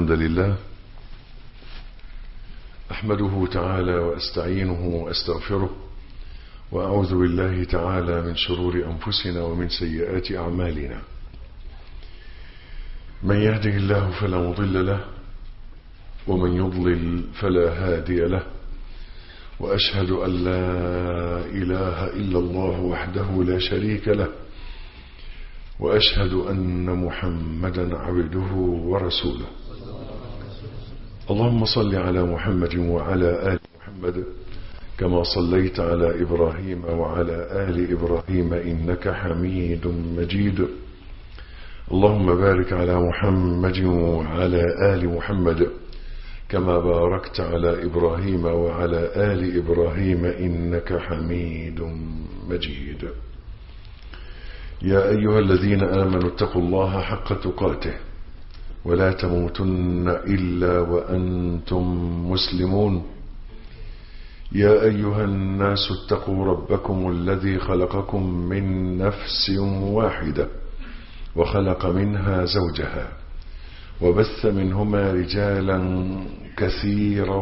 الحمد لله أحمده تعالى وأستعينه وأستغفره وأعوذ بالله تعالى من شرور أنفسنا ومن سيئات أعمالنا من يهده الله فلا مضل له ومن يضلل فلا هادي له وأشهد أن لا إله إلا الله وحده لا شريك له وأشهد أن محمدا عبده ورسوله اللهم صل على محمد وعلى آل محمد كما صليت على إبراهيم وعلى آل إبراهيم إنك حميد مجيد اللهم بارك على محمد وعلى آل محمد كما باركت على إبراهيم وعلى آل إبراهيم إنك حميد مجيد يا أيها الذين آمنوا اتقوا الله حق تقاته ولا تموتن إلا وأنتم مسلمون يا أيها الناس اتقوا ربكم الذي خلقكم من نفس واحدة وخلق منها زوجها وبث منهما رجالا كثيرا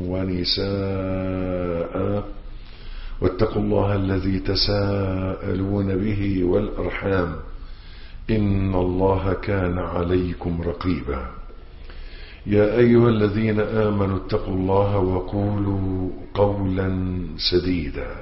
ونساء واتقوا الله الذي تساءلون به والأرحام إن الله كان عليكم رقيبا يا أيها الذين آمنوا اتقوا الله وقولوا قولا سديدا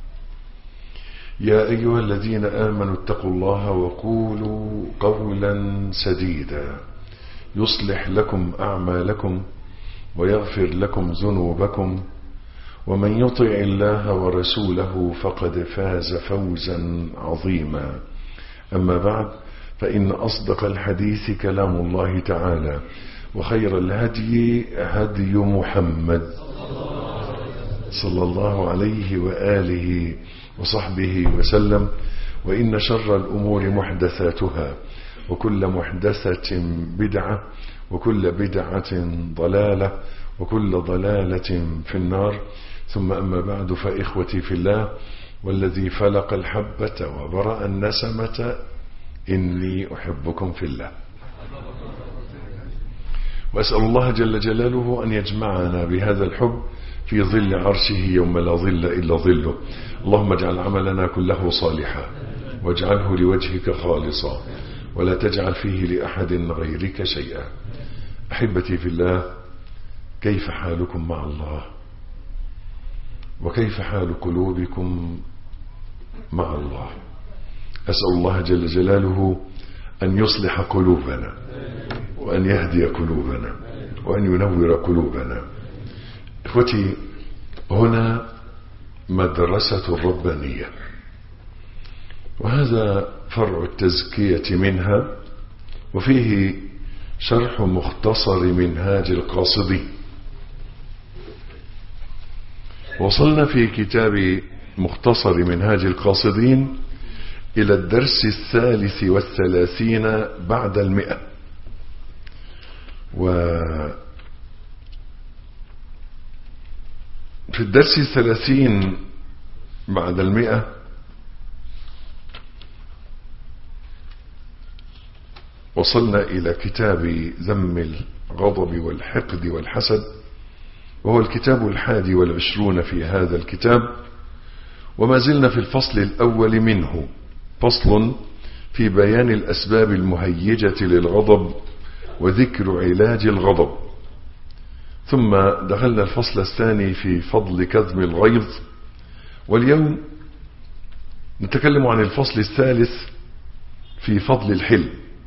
يا أيها الذين آمنوا اتقوا الله وقولوا قولا سديدا يصلح لكم أعمالكم ويغفر لكم ذنوبكم ومن يطع الله ورسوله فقد فاز فوزا عظيما أما بعد فإن أصدق الحديث كلام الله تعالى وخير الهدي هدي محمد صلى الله عليه وآله وصحبه وسلم وإن شر الأمور محدثاتها وكل محدثة بدعة وكل بدعة ضلالة وكل ضلالة في النار ثم أما بعد فإخوتي في الله والذي فلق الحبة وبرأ النسمة إني أحبكم في الله وأسأل الله جل جلاله أن يجمعنا بهذا الحب في ظل عرشه يوم لا ظل إلا ظله اللهم اجعل عملنا كله صالحا واجعله لوجهك خالصا ولا تجعل فيه لأحد غيرك شيئا أحبتي في الله كيف حالكم مع الله وكيف حال قلوبكم مع الله أسأل الله جل جلاله أن يصلح قلوبنا وأن يهدي قلوبنا وأن ينور قلوبنا إخوتي هنا مدرسة الربانية وهذا فرع التزكية منها وفيه شرح مختصر منهاج القاصدي وصلنا في كتاب مختصر منهاج القاصدين إلى الدرس الثالث والثلاثين بعد المئة و في الدرس الثلاثين بعد المئة وصلنا إلى كتاب ذم الغضب والحقد والحسد وهو الكتاب الحادي والعشرون في هذا الكتاب وما زلنا في الفصل الأول منه فصل في بيان الأسباب المهيجة للغضب وذكر علاج الغضب ثم دخلنا الفصل الثاني في فضل كظم الغيظ واليوم نتكلم عن الفصل الثالث في فضل الحلم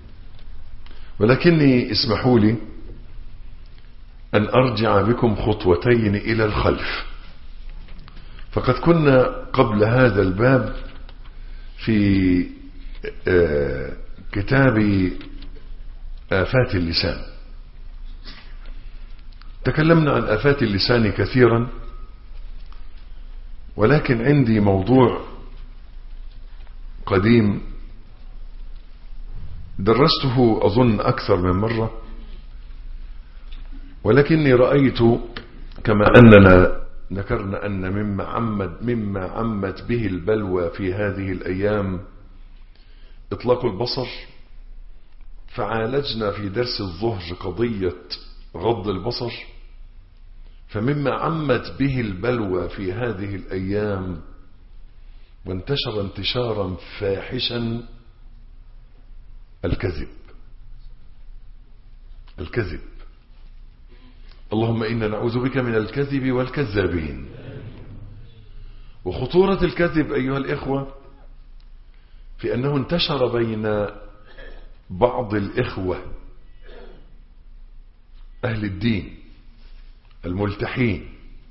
ولكني اسمحوا لي أن أرجع بكم خطوتين إلى الخلف فقد كنا قبل هذا الباب في كتاب آفات اللسان تكلمنا عن آفات اللسان كثيرا ولكن عندي موضوع قديم درسته أظن أكثر من مرة ولكني رأيت كما أننا ذكرنا أن مما عمد مما عمت به البلوى في هذه الأيام إطلاق البصر فعالجنا في درس الظهر قضية غض البصر فمما عمت به البلوى في هذه الأيام وانتشر انتشارا فاحشا الكذب الكذب اللهم إنا نعوذ بك من الكذب والكذابين وخطورة الكذب أيها الإخوة في أنه انتشر بين بعض الإخوة أهل الدين الملتحين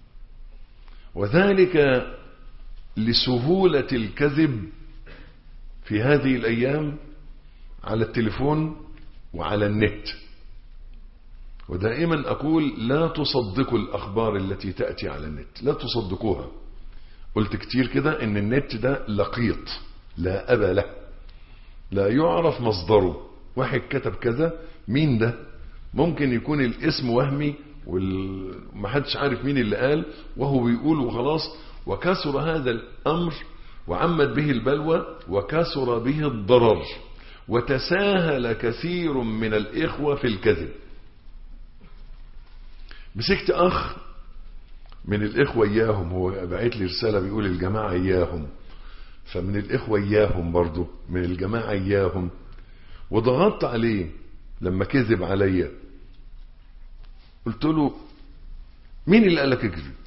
وذلك لسهولة الكذب في هذه الأيام على التليفون وعلى النت ودائما أقول لا تصدقوا الأخبار التي تأتي على النت لا تصدقوها قلت كتير كده ان النت ده لقيط لا أبا له لا يعرف مصدره واحد كتب كذا مين ده ممكن يكون الاسم وهمي ومحدش عارف مين اللي قال وهو بيقول وخلاص وكثر هذا الأمر وعمت به البلوى وكثر به الضرر وتساهل كثير من الإخوة في الكذب مسكت أخ من الإخوة إياهم هو بعت لي رسالة بيقول الجماعة إياهم فمن الإخوة إياهم برضو من الجماعة إياهم وضغطت عليه لما كذب عليا قلت له مين اللي قال لك اكذب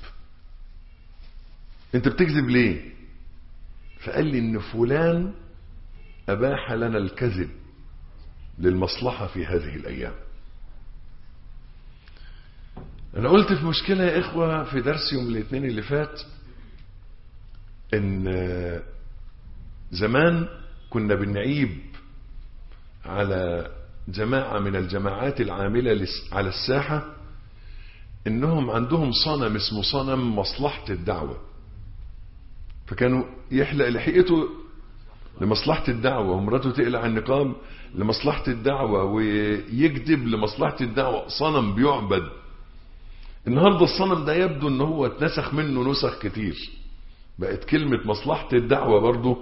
انت بتكذب ليه فقال لي ان فلان اباح لنا الكذب للمصلحة في هذه الايام انا قلت في مشكلة يا اخوة في درس يوم الاثنين اللي فات ان زمان كنا بنعيب على جماعة من الجماعات العاملة على الساحة انهم عندهم صنم اسمه صنم مصلحة الدعوة فكانوا يحلق لحيته لمصلحة الدعوة ومراته تقلع النقاب لمصلحة الدعوة ويكذب لمصلحة الدعوة صنم بيعبد النهاردة الصنم ده يبدو ان هو اتنسخ منه نسخ كتير بقت كلمة مصلحة الدعوة برضو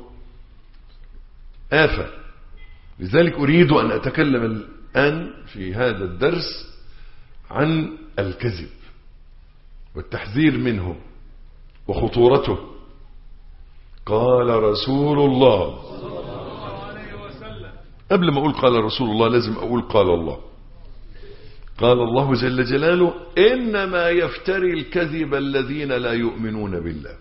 آفة لذلك أريد أن أتكلم الآن في هذا الدرس عن الكذب والتحذير منه وخطورته قال رسول الله قبل ما أقول قال رسول الله لازم أقول قال الله قال الله جل جلاله إنما يفتري الكذب الذين لا يؤمنون بالله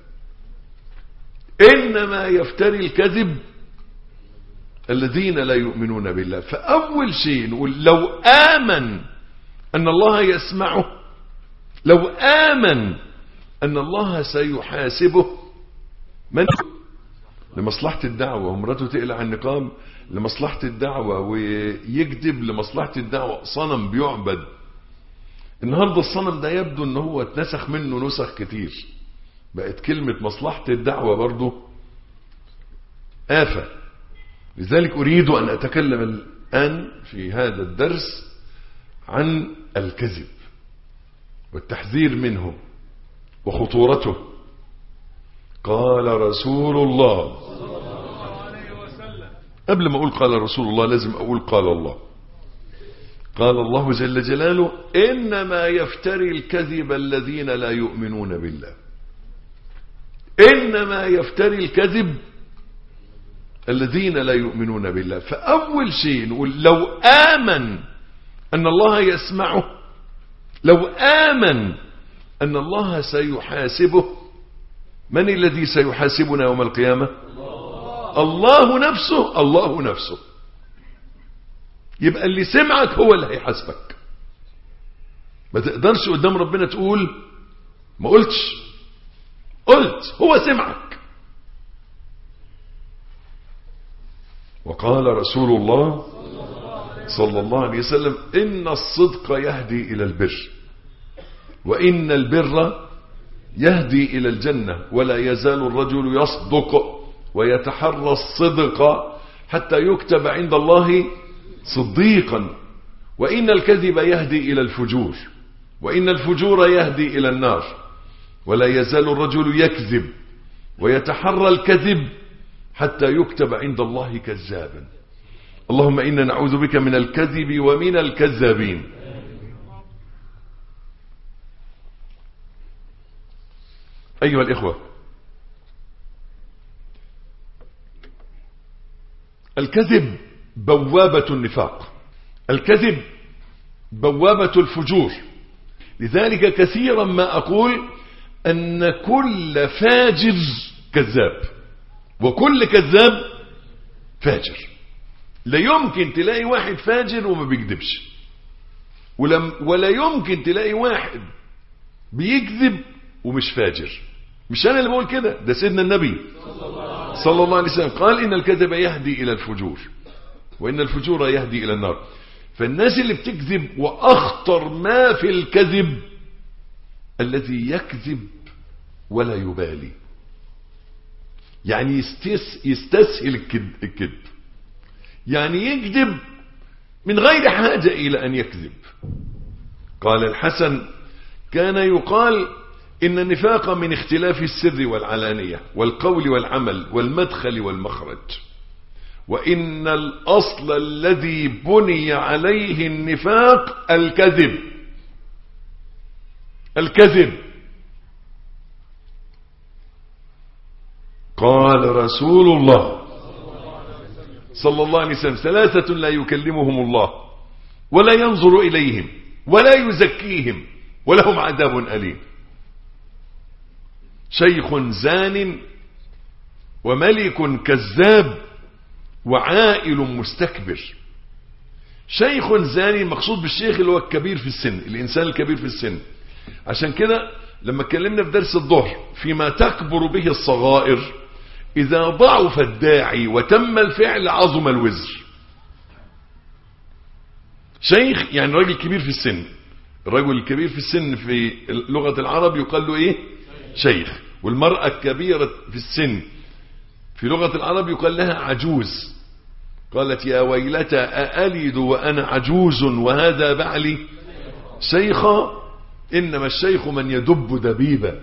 إنما يفتري الكذب الذين لا يؤمنون بالله فأول شيء نقول لو آمن أن الله يسمعه لو آمن أن الله سيحاسبه من لمصلحة الدعوة ومراته تقلع النقاب لمصلحة الدعوة ويكذب لمصلحة الدعوة صنم بيعبد النهاردة الصنم ده يبدو ان هو اتنسخ منه نسخ كتير بقت كلمة مصلحة الدعوة برضو آفة لذلك أريد أن أتكلم الآن في هذا الدرس عن الكذب والتحذير منه وخطورته قال رسول الله قبل ما أقول قال رسول الله لازم أقول قال الله قال الله جل جلاله إنما يفتري الكذب الذين لا يؤمنون بالله إنما يفتري الكذب الذين لا يؤمنون بالله فأول شيء نقول لو آمن أن الله يسمعه لو آمن أن الله سيحاسبه من الذي سيحاسبنا يوم القيامة الله نفسه الله نفسه يبقى اللي سمعك هو اللي هيحاسبك ما تقدرش قدام ربنا تقول ما قلتش قلت هو سمعك وقال رسول الله صلى الله عليه وسلم إن الصدق يهدي إلى البر وإن البر يهدي إلى الجنة ولا يزال الرجل يصدق ويتحرى الصدق حتى يكتب عند الله صديقا وإن الكذب يهدي إلى الفجور وإن الفجور يهدي إلى النار ولا يزال الرجل يكذب ويتحرى الكذب حتى يكتب عند الله كذابا اللهم إنا نعوذ بك من الكذب ومن الكذابين أيها الإخوة الكذب بوابة النفاق الكذب بوابة الفجور لذلك كثيرا ما أقول أن كل فاجر كذاب وكل كذاب فاجر لا يمكن تلاقي واحد فاجر وما بيكذبش ولم ولا يمكن تلاقي واحد بيكذب ومش فاجر مش انا اللي بقول كده ده سيدنا النبي صلى الله عليه وسلم قال ان الكذب يهدي الى الفجور وان الفجور يهدي الى النار فالناس اللي بتكذب واخطر ما في الكذب الذي يكذب ولا يبالي يعني يستس يستسهل الكذب, الكذب يعني يكذب من غير حاجة إلى أن يكذب قال الحسن كان يقال إن النفاق من اختلاف السر والعلانية والقول والعمل والمدخل والمخرج وإن الأصل الذي بني عليه النفاق الكذب الكذب قال رسول الله صلى الله عليه وسلم ثلاثة لا يكلمهم الله ولا ينظر إليهم ولا يزكيهم ولهم عذاب أليم شيخ زان وملك كذاب وعائل مستكبر شيخ زاني المقصود بالشيخ اللي هو الكبير في السن الإنسان الكبير في السن عشان كده لما اتكلمنا في درس الظهر فيما تكبر به الصغائر إذا ضعف الداعي وتم الفعل عظم الوزر شيخ يعني راجل كبير في السن الرجل الكبير في السن في لغة العرب يقال له ايه شيخ والمرأة الكبيرة في السن في لغة العرب يقال لها عجوز قالت يا ويلتى أألد وأنا عجوز وهذا بعلي شيخا إنما الشيخ من يدب دبيبا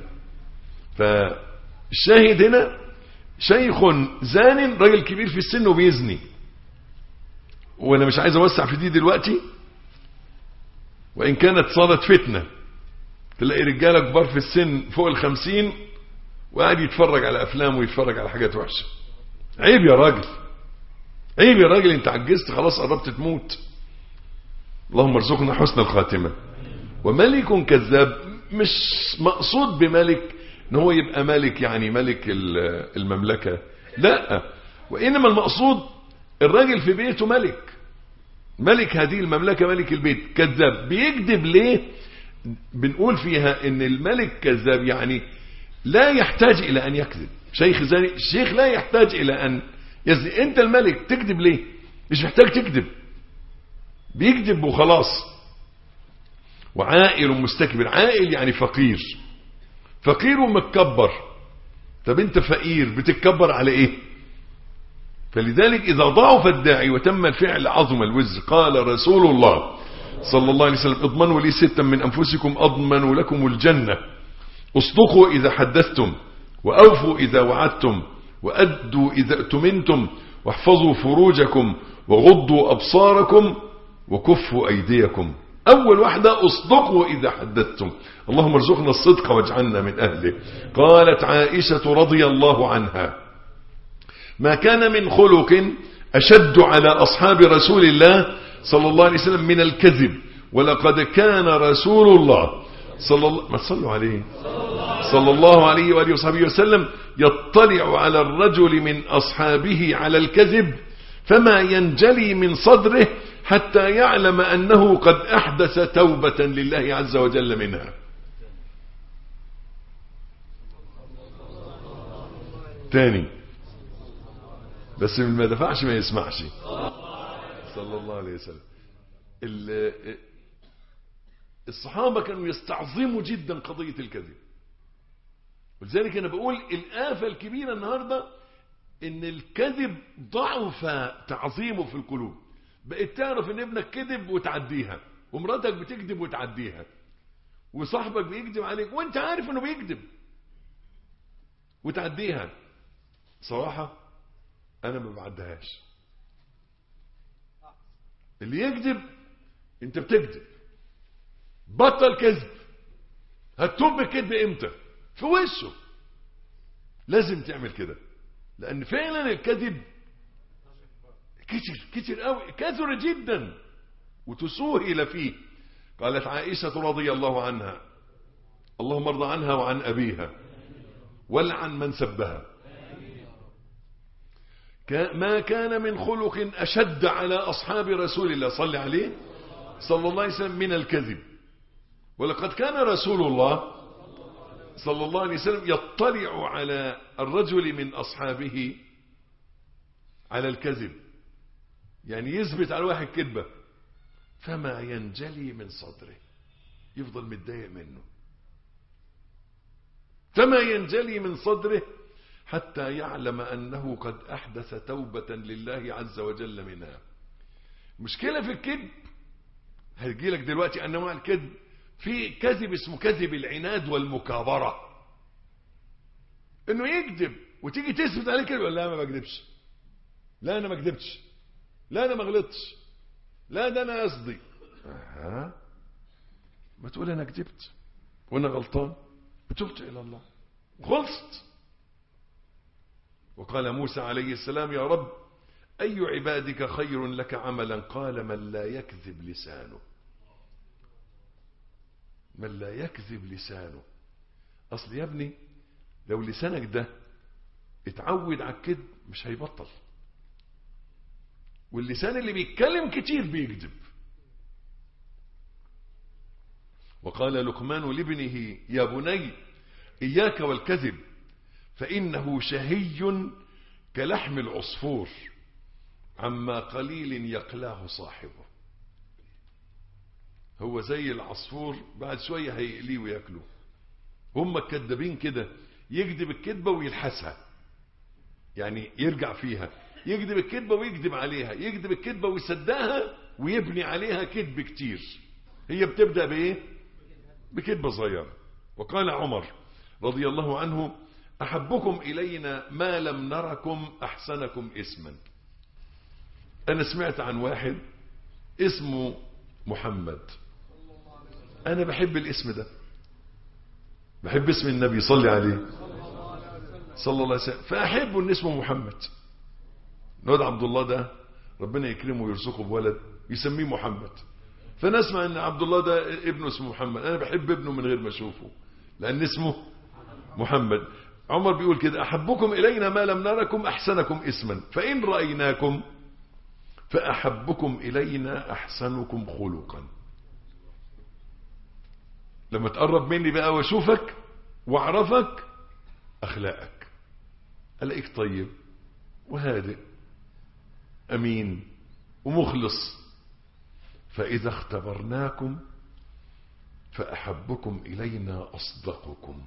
فالشاهد هنا شيخ زان راجل كبير في السن وبيزني وانا مش عايز اوسع في دي دلوقتي وان كانت صارت فتنة تلاقي رجالة كبار في السن فوق الخمسين وقاعد يتفرج على افلام ويتفرج على حاجات وحشة عيب يا راجل عيب يا راجل انت عجزت خلاص قربت تموت اللهم ارزقنا حسن الخاتمة وملك كذاب مش مقصود بملك ان هو يبقى ملك يعني ملك المملكة لا وانما المقصود الراجل في بيته ملك ملك هذه المملكة ملك البيت كذاب بيكذب ليه بنقول فيها ان الملك كذاب يعني لا يحتاج الى ان يكذب شيخ زاني الشيخ لا يحتاج الى ان يزني انت الملك تكذب ليه مش محتاج تكذب بيكذب وخلاص وعائل مستكبر عائل يعني فقير فقير ومتكبر طب انت فقير بتتكبر على ايه فلذلك اذا ضعف الداعي وتم الفعل عظم الوزر قال رسول الله صلى الله عليه وسلم اضمنوا لي ستا من انفسكم اضمنوا لكم الجنة اصدقوا اذا حدثتم واوفوا اذا وعدتم وادوا اذا اتمنتم واحفظوا فروجكم وغضوا ابصاركم وكفوا ايديكم أول واحدة اصدقوا إذا حدثتم اللهم ارزقنا الصدق واجعلنا من أهله قالت عائشة رضي الله عنها ما كان من خلق أشد على أصحاب رسول الله صلى الله عليه وسلم من الكذب ولقد كان رسول الله صلى الله ما تصلوا عليه صلى الله عليه وآله وصحبه وسلم يطلع على الرجل من أصحابه على الكذب فما ينجلي من صدره حتى يعلم أنه قد أحدث توبة لله عز وجل منها تاني بس من ما دفعش ما يسمعش صلى الله عليه وسلم الصحابة كانوا يستعظموا جدا قضية الكذب ولذلك أنا بقول الآفة الكبيرة النهاردة ان الكذب ضعف تعظيمه في القلوب بقيت تعرف ان ابنك كذب وتعديها ومراتك بتكذب وتعديها وصاحبك بيكذب عليك وانت عارف انه بيكذب وتعديها صراحة انا ما بعدهاش اللي يكذب انت بتكذب بطل كذب هتتوب بالكذب امتى في وشه لازم تعمل كده لأن فعلا الكذب كتر كتر قوي كثر جدا وتسوهل فيه قالت عائشة رضي الله عنها اللهم ارضى عنها وعن أبيها ولعن من سبها ما كان من خلق أشد على أصحاب رسول الله صلى عليه صلى الله عليه وسلم من الكذب ولقد كان رسول الله صلى الله عليه وسلم يطلع على الرجل من أصحابه على الكذب يعني يثبت على واحد كذبة فما ينجلي من صدره يفضل متضايق منه فما ينجلي من صدره حتى يعلم أنه قد أحدث توبة لله عز وجل منها مشكلة في الكذب هيجي لك دلوقتي أنواع الكذب في كذب اسمه كذب العناد والمكابرة انه يكذب وتيجي تثبت عليه كده لا ما بكذبش لا انا ما كذبتش لا انا ما غلطتش لا ده انا قصدي أه. ما تقول انا كذبت وانا غلطان وتبت الى الله خلصت وقال موسى عليه السلام يا رب اي عبادك خير لك عملا قال من لا يكذب لسانه من لا يكذب لسانه اصل يا ابني لو لسانك ده اتعود على الكذب مش هيبطل واللسان اللي بيتكلم كتير بيكذب وقال لقمان لابنه يا بني إياك والكذب فإنه شهي كلحم العصفور عما قليل يقلاه صاحبه هو زي العصفور بعد شوية هيقليه وياكله هم الكذابين كده يكذب الكذبة ويلحسها يعني يرجع فيها يكذب الكذبة ويكذب عليها يكذب الكذبة ويصدقها ويبني عليها كذب كتير هي بتبدأ بإيه بكذبة صغيرة وقال عمر رضي الله عنه أحبكم إلينا ما لم نركم أحسنكم اسما أنا سمعت عن واحد اسمه محمد أنا بحب الاسم ده بحب اسم النبي صلي عليه صلى الله عليه وسلم فأحب أن اسمه محمد نود عبد الله ده ربنا يكرمه ويرزقه بولد يسميه محمد فنسمع ان عبد الله ده ابنه اسمه محمد انا بحب ابنه من غير ما اشوفه لان اسمه محمد عمر بيقول كده احبكم الينا ما لم نركم احسنكم اسما فان رايناكم فاحبكم الينا احسنكم خلقا لما تقرب مني بقى واشوفك واعرفك اخلاقك الاقيك طيب وهادئ امين ومخلص فاذا اختبرناكم فاحبكم الينا اصدقكم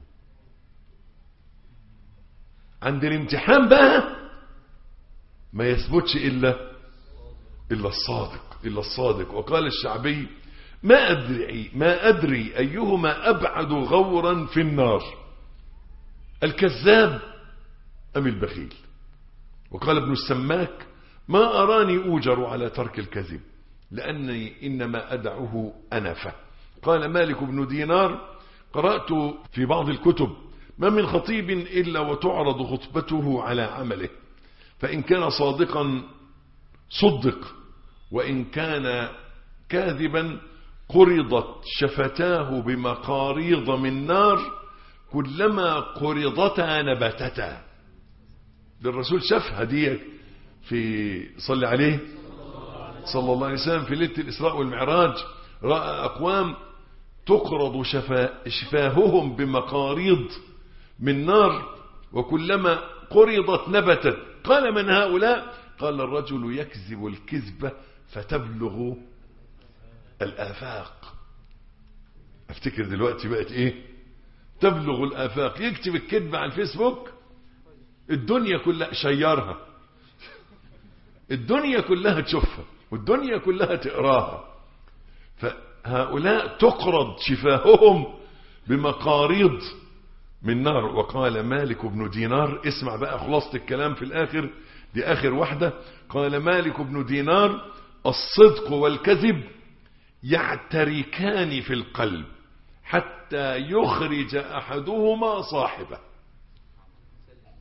عند الامتحان بقى ما يثبتش الا الا الصادق الا الصادق وقال الشعبي ما أدري ما أدري أيهما أبعد غورا في النار الكذاب أم البخيل وقال ابن السماك ما أراني أوجر على ترك الكذب لأني إنما أدعه أنفة قال مالك بن دينار قرأت في بعض الكتب ما من خطيب إلا وتعرض خطبته على عمله فإن كان صادقا صدق وإن كان كاذبا قرضت شفتاه بمقاريض من نار كلما قرضتا نبتتا ده الرسول شافها دي في صلى عليه صلى الله عليه وسلم في ليلة الإسراء والمعراج رأى أقوام تقرض شفا شفاههم بمقاريض من نار وكلما قرضت نبتت قال من هؤلاء قال الرجل يكذب الكذبة فتبلغ الآفاق افتكر دلوقتي بقت ايه تبلغ الآفاق يكتب الكذبة على الفيسبوك الدنيا كلها شيرها الدنيا كلها تشوفها والدنيا كلها تقراها فهؤلاء تقرض شفاههم بمقاريض من نار وقال مالك بن دينار اسمع بقى خلاصة الكلام في الآخر دي آخر واحدة قال مالك بن دينار الصدق والكذب يعتركان في القلب حتى يخرج أحدهما صاحبه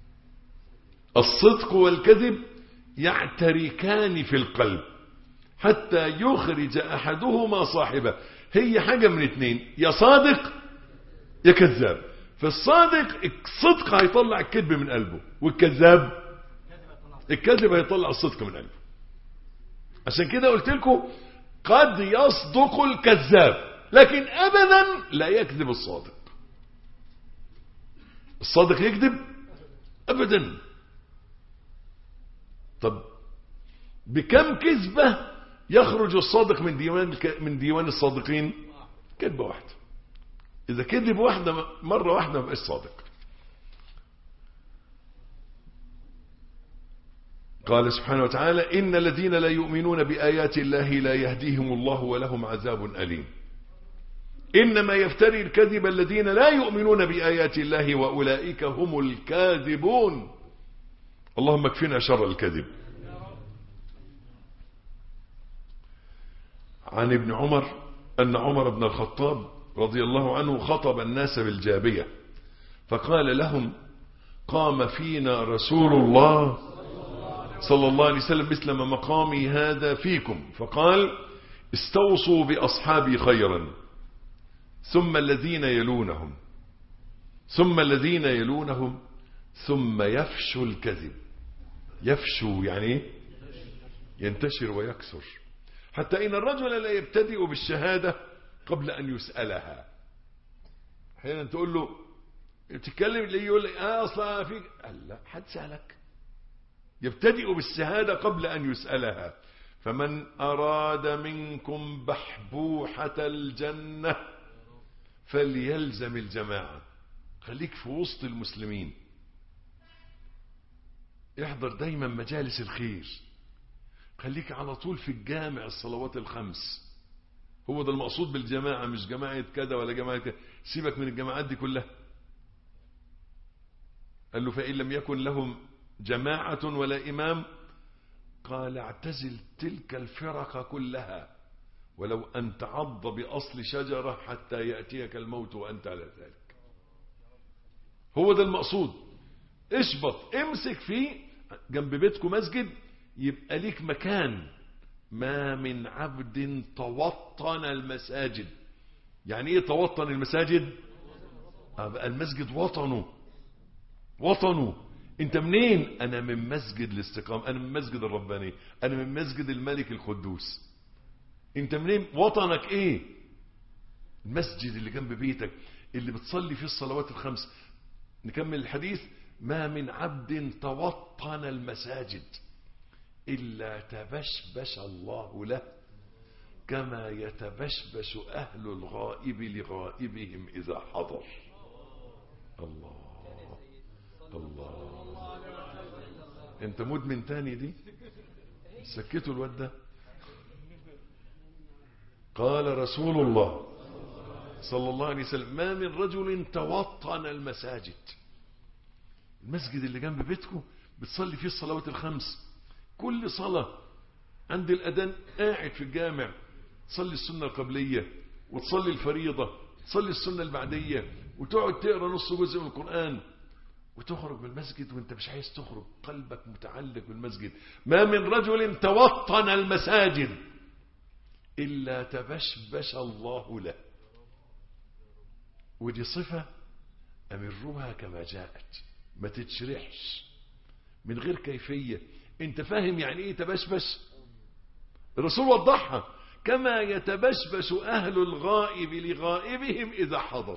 الصدق والكذب يعتركان في القلب حتى يخرج أحدهما صاحبه هي حاجة من اتنين يا صادق يا كذاب فالصادق الصدق هيطلع الكذب من قلبه والكذاب الكذب هيطلع الصدق من قلبه عشان كده قلت لكم قد يصدق الكذاب لكن ابدا لا يكذب الصادق الصادق يكذب ابدا طب بكم كذبة يخرج الصادق من ديوان من ديوان الصادقين كذبة واحدة إذا كذب واحدة مرة واحدة ما بقاش صادق قال سبحانه وتعالى إن الذين لا يؤمنون بآيات الله لا يهديهم الله ولهم عذاب أليم إنما يفتري الكذب الذين لا يؤمنون بآيات الله وأولئك هم الكاذبون اللهم اكفنا شر الكذب عن ابن عمر أن عمر بن الخطاب رضي الله عنه خطب الناس بالجابية فقال لهم قام فينا رسول الله صلى الله عليه وسلم مثل ما مقامي هذا فيكم فقال استوصوا بأصحابي خيرا ثم الذين يلونهم ثم الذين يلونهم ثم يفشو الكذب يفشو يعني ايه ينتشر ويكثر حتى إن الرجل لا يبتدئ بالشهادة قبل أن يسألها احيانا تقول له تتكلم اللي يقول لي اه اصلا في قال لا حد سألك يبتدئ بالشهادة قبل أن يسألها فمن أراد منكم بحبوحة الجنة فليلزم الجماعة خليك في وسط المسلمين احضر دايما مجالس الخير خليك على طول في الجامع الصلوات الخمس هو ده المقصود بالجماعة مش جماعة كذا ولا جماعة كذا سيبك من الجماعات دي كلها قال له فإن لم يكن لهم جماعة ولا إمام قال اعتزل تلك الفرق كلها ولو أن تعض بأصل شجرة حتى يأتيك الموت وأنت على ذلك هو ده المقصود اشبط امسك فيه جنب بيتكم مسجد يبقى ليك مكان ما من عبد توطن المساجد يعني ايه توطن المساجد بقى المسجد وطنه وطنه انت منين انا من مسجد الاستقامة انا من مسجد الرباني انا من مسجد الملك القدوس انت منين وطنك ايه المسجد اللي جنب بيتك اللي بتصلي فيه الصلوات الخمس نكمل الحديث ما من عبد توطن المساجد إلا تبشبش الله له كما يتبشبش أهل الغائب لغائبهم إذا حضر الله الله انت مدمن تاني دي سكتوا الواد ده قال رسول الله صلى الله عليه وسلم ما من رجل توطن المساجد المسجد اللي جنب بيتكم بتصلي فيه الصلوات الخمس كل صلاة عند الأذان قاعد في الجامع تصلي السنة القبلية وتصلي الفريضة تصلي السنة البعدية وتقعد تقرأ نص جزء من القرآن وتخرج من المسجد وانت مش عايز تخرج قلبك متعلق بالمسجد ما من رجل توطن المساجد إلا تبشبش الله له ودي صفة أمروها كما جاءت ما تتشرحش من غير كيفية انت فاهم يعني ايه تبشبش الرسول وضحها كما يتبشبش أهل الغائب لغائبهم إذا حضر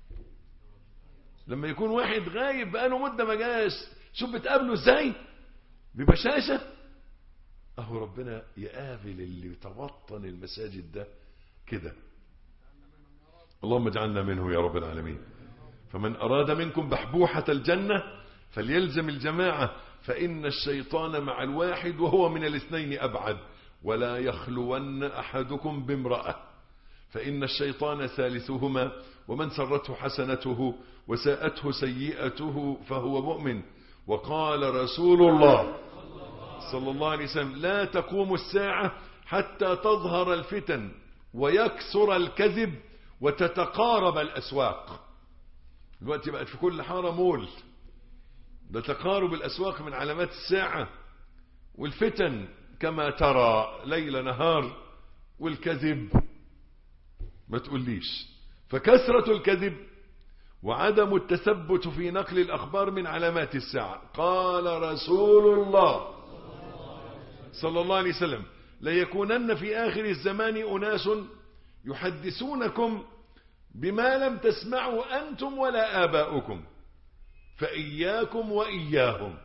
لما يكون واحد غايب بقاله مدة ما جاش شوف بتقابله ازاي ببشاشة اهو ربنا يقابل اللي توطن المساجد ده كده اللهم اجعلنا منه يا رب العالمين فمن أراد منكم بحبوحة الجنة فليلزم الجماعة فإن الشيطان مع الواحد وهو من الاثنين أبعد ولا يخلون أحدكم بامرأة فإن الشيطان ثالثهما ومن سرته حسنته وساءته سيئته فهو مؤمن وقال رسول الله صلى الله عليه وسلم لا تقوم الساعة حتى تظهر الفتن ويكثر الكذب وتتقارب الأسواق دلوقتي بقت في كل حارة مول ده تقارب الأسواق من علامات الساعة والفتن كما ترى ليل نهار والكذب ما تقوليش فكثرة الكذب وعدم التثبت في نقل الأخبار من علامات الساعة قال رسول الله صلى الله عليه وسلم ليكونن في آخر الزمان أناس يحدثونكم بما لم تسمعوا أنتم ولا آباؤكم فإياكم وإياهم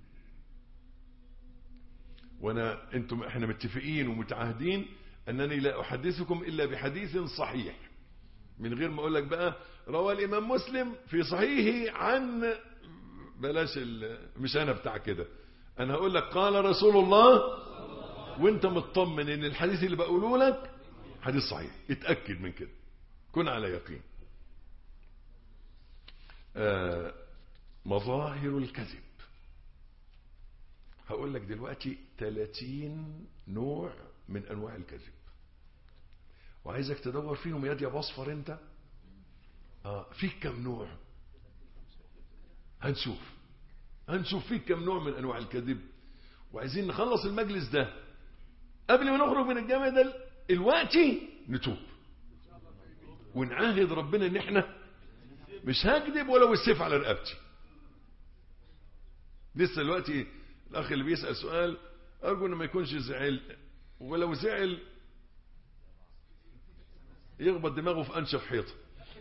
وانا انتم احنا متفقين ومتعاهدين انني لا احدثكم الا بحديث صحيح من غير ما اقول لك بقى روى الامام مسلم في صحيحه عن بلاش مش انا بتاع كده انا هقول لك قال رسول الله وانت مطمن ان الحديث اللي بقوله لك حديث صحيح اتاكد من كده كن على يقين آه مظاهر الكذب هقول لك دلوقتي 30 نوع من انواع الكذب وعايزك تدور فيهم يد يا بصفر انت اه فيك كم نوع هنشوف هنشوف فيك كم نوع من انواع الكذب وعايزين نخلص المجلس ده قبل ما نخرج من الجامع ده الوقت نتوب ونعاهد ربنا ان احنا مش هكذب ولو السيف على رقبتي لسه دلوقتي الاخ اللي بيسال سؤال ارجو انه ما يكونش زعل ولو زعل يخبط دماغه في انشف حيطه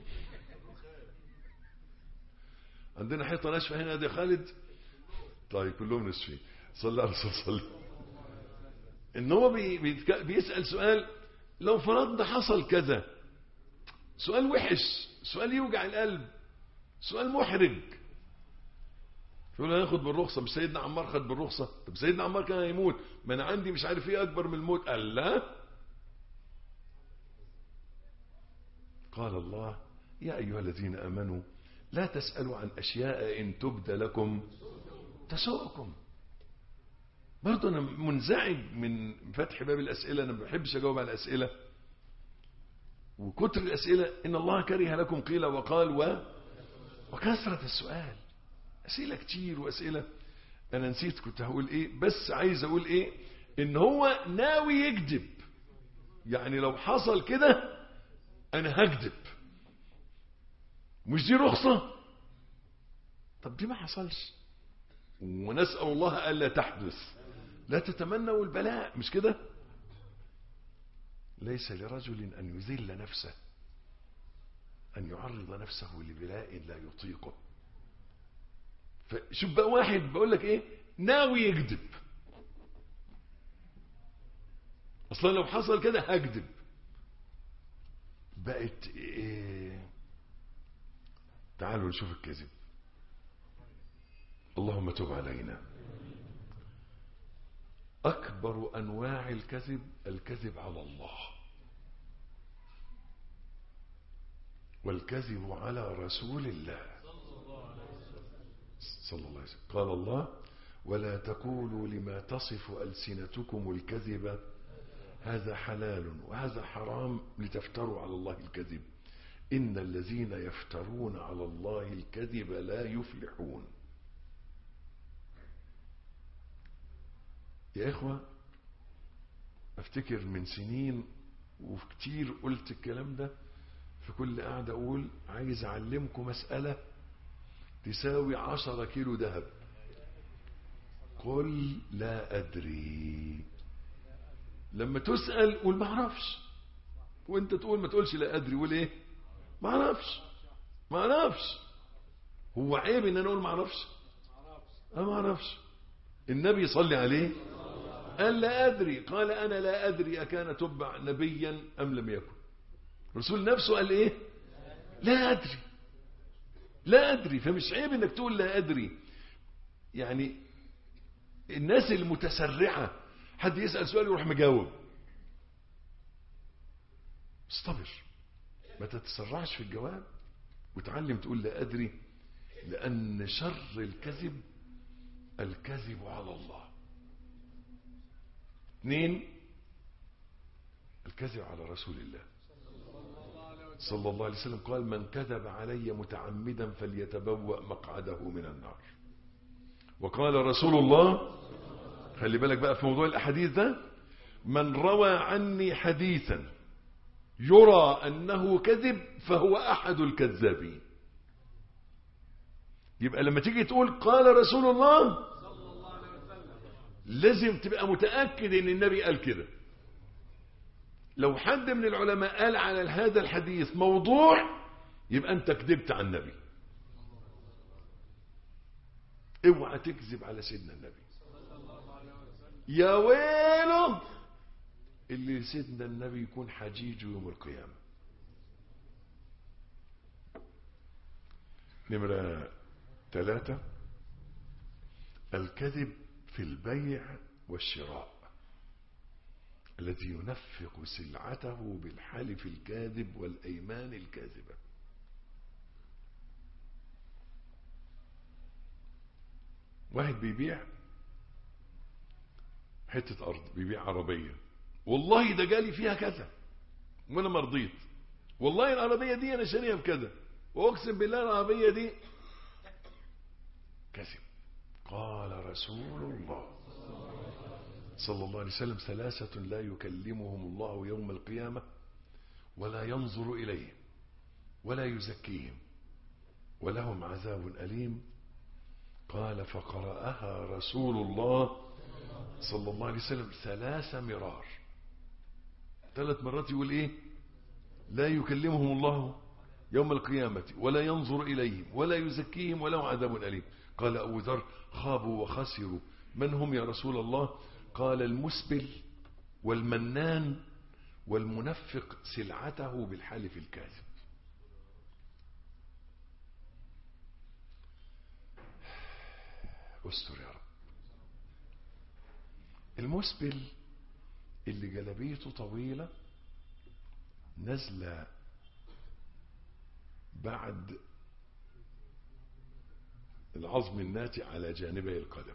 عندنا حيطه ناشفه هنا دي خالد طيب كلهم ناشفين صلى على الرسول صلى ان هو بي بيسال سؤال لو فرضنا حصل كذا سؤال وحش سؤال يوجع القلب سؤال محرج يقول هناخد بالرخصة مش سيدنا عمار خد بالرخصة طب سيدنا عمار كان هيموت ما انا عندي مش عارف ايه اكبر من الموت قال لا قال الله يا ايها الذين امنوا لا تسألوا عن اشياء ان تبد لكم تسؤكم برضه انا منزعج من فتح باب الاسئله انا ما بحبش اجاوب على الاسئله وكتر الاسئله ان الله كره لكم قيل وقال و وكثره السؤال أسئلة كتير وأسئلة أنا نسيت كنت هقول إيه بس عايز أقول إيه إن هو ناوي يكذب يعني لو حصل كده أنا هكذب مش دي رخصة طب دي ما حصلش ونسأل الله ألا تحدث لا تتمنوا البلاء مش كده ليس لرجل أن يذل نفسه أن يعرض نفسه لبلاء لا يطيقه فشوف بقى واحد بقول لك ايه ناوي يكذب اصلا لو حصل كده هكذب بقت ايه تعالوا نشوف الكذب اللهم تب علينا اكبر انواع الكذب الكذب على الله والكذب على رسول الله صلى الله عليه وسلم قال الله ولا تقولوا لما تصف ألسنتكم الكذب هذا حلال وهذا حرام لتفتروا على الله الكذب إن الذين يفترون على الله الكذب لا يفلحون يا إخوة أفتكر من سنين وكتير قلت الكلام ده في كل قاعدة أقول عايز أعلمكم مسألة تساوي عشرة كيلو ذهب قل لا أدري لما تسأل قول ما اعرفش وانت تقول ما تقولش لا أدري قول ايه ما اعرفش ما اعرفش هو عيب ان انا اقول ما اعرفش انا ما اعرفش النبي صلي عليه قال لا أدري قال أنا لا أدري أكان تبع نبيا أم لم يكن الرسول نفسه قال إيه لا أدري لا أدري فمش عيب إنك تقول لا أدري يعني الناس المتسرعة حد يسأل سؤال يروح مجاوب استبر ما تتسرعش في الجواب وتعلم تقول لا أدري لأن شر الكذب الكذب على الله اثنين الكذب على رسول الله صلى الله عليه وسلم قال من كذب علي متعمدا فليتبوأ مقعده من النار وقال رسول الله خلي بالك بقى في موضوع الأحاديث ده من روى عني حديثا يرى أنه كذب فهو أحد الكذابين يبقى لما تيجي تقول قال رسول الله لازم تبقى متأكد ان النبي قال كده لو حد من العلماء قال على هذا الحديث موضوع يبقى انت كذبت على النبي اوعى تكذب على سيدنا النبي يا ويله اللي سيدنا النبي يكون حجيج يوم القيامة نمرة ثلاثة الكذب في البيع والشراء الذي ينفق سلعته بالحلف الكاذب والأيمان الكاذبة واحد بيبيع حتة أرض بيبيع عربية والله ده جالي فيها كذا وانا ما رضيت والله العربية دي انا شاريها بكذا واقسم بالله العربية دي كذب قال رسول الله صلى الله عليه وسلم ثلاثة لا يكلمهم الله يوم القيامة ولا ينظر إليهم ولا يزكيهم ولهم عذاب أليم قال فقرأها رسول الله صلى الله عليه وسلم ثلاث مرار ثلاث مرات يقول ايه لا يكلمهم الله يوم القيامة ولا ينظر إليهم ولا يزكيهم ولهم عذاب أليم قال أبو ذر خابوا وخسروا من هم يا رسول الله قال المسبل والمنان والمنفق سلعته بالحلف الكاذب استر يا رب المسبل اللي جلبيته طويلة نزلة بعد العظم الناتئ على جانبي القدم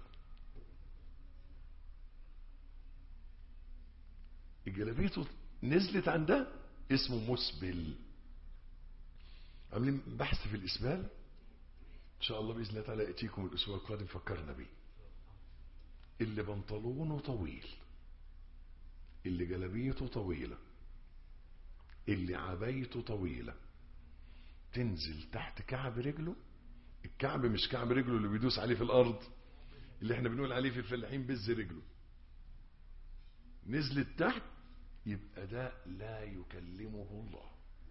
جلبيته نزلت عن ده اسمه مسبل عاملين بحث في الإسبال إن شاء الله بإذن الله تعالى يأتيكم الأسبوع القادم فكرنا بيه اللي بنطلونه طويل اللي جلبيته طويلة اللي عبايته طويلة تنزل تحت كعب رجله الكعب مش كعب رجله اللي بيدوس عليه في الأرض اللي احنا بنقول عليه في الفلاحين بز رجله نزلت تحت يبقى ده لا يكلمه الله